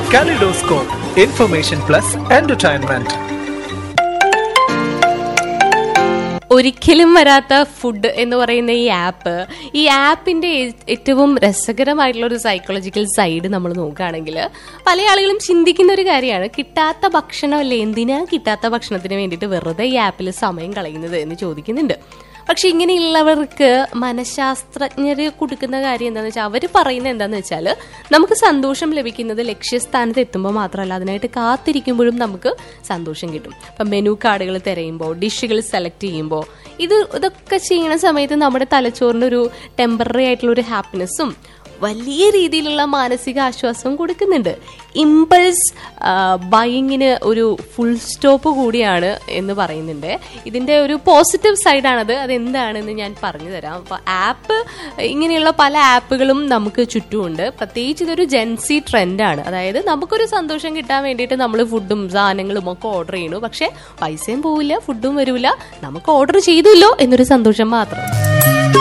Kaleidoscope, information plus entertainment. ഒരിക്കലും വരാത്ത food എന്ന് പറയുന്ന ഈ ആപ്പ് ഈ ആപ്പിന്റെ ഏ- ഏറ്റവും രസകരമായിട്ടുള്ള ഒരു സൈക്കോളജിക്കൽ സൈഡ് നമ്മൾ നോക്കുകയാണെങ്കിൽ പല ആളുകളും ചിന്തിക്കുന്ന ഒരു കാര്യമാണ് കിട്ടാത്ത ഭക്ഷണമല്ലേ എന്തിനാ കിട്ടാത്ത ഭക്ഷണത്തിന് വേണ്ടിയിട്ട് വെറുതെ ഈ ആപ്പിൽ സമയം കളയുന്നത് എന്ന് ചോദിക്കുന്നുണ്ട് പക്ഷെ ഇങ്ങനെയുള്ളവർക്ക് മനഃശാസ്ത്രജ്ഞര് കൊടുക്കുന്ന കാര്യം എന്താണെന്ന് വെച്ചാൽ അവർ പറയുന്നത് എന്താണെന്ന് വെച്ചാൽ നമുക്ക് സന്തോഷം ലഭിക്കുന്നത് ലക്ഷ്യസ്ഥാനത്ത് എത്തുമ്പോൾ മാത്രമല്ല അതിനായിട്ട് കാത്തിരിക്കുമ്പോഴും നമുക്ക് സന്തോഷം കിട്ടും ഇപ്പം മെനു കാർഡുകൾ തിരയുമ്പോൾ ഡിഷുകൾ സെലക്ട് ചെയ്യുമ്പോൾ ഇത് ഇതൊക്കെ ചെയ്യുന്ന സമയത്ത് നമ്മുടെ തലച്ചോറിന് ഒരു ടെമ്പററി ആയിട്ടുള്ള ഒരു ഹാപ്പിനെസ്സും വലിയ രീതിയിലുള്ള മാനസിക ആശ്വാസവും കൊടുക്കുന്നുണ്ട് ഇമ്പൾസ് ബൈയിങ്ങിന് ഒരു ഫുൾ സ്റ്റോപ്പ് കൂടിയാണ് എന്ന് പറയുന്നുണ്ട് ഇതിന്റെ ഒരു പോസിറ്റീവ് സൈഡാണത് അതെന്താണെന്ന് ഞാൻ പറഞ്ഞു തരാം അപ്പോൾ ആപ്പ് ഇങ്ങനെയുള്ള പല ആപ്പുകളും നമുക്ക് ചുറ്റുമുണ്ട് പ്രത്യേകിച്ച് ഇതൊരു ജെൻസി ട്രെൻഡാണ് അതായത് നമുക്കൊരു സന്തോഷം കിട്ടാൻ വേണ്ടിയിട്ട് നമ്മൾ ഫുഡും സാധനങ്ങളും ഒക്കെ ഓർഡർ ചെയ്യണു പക്ഷെ പൈസയും പോവില്ല ഫുഡും വരില്ല നമുക്ക് ഓർഡർ ചെയ്തല്ലോ എന്നൊരു സന്തോഷം മാത്രം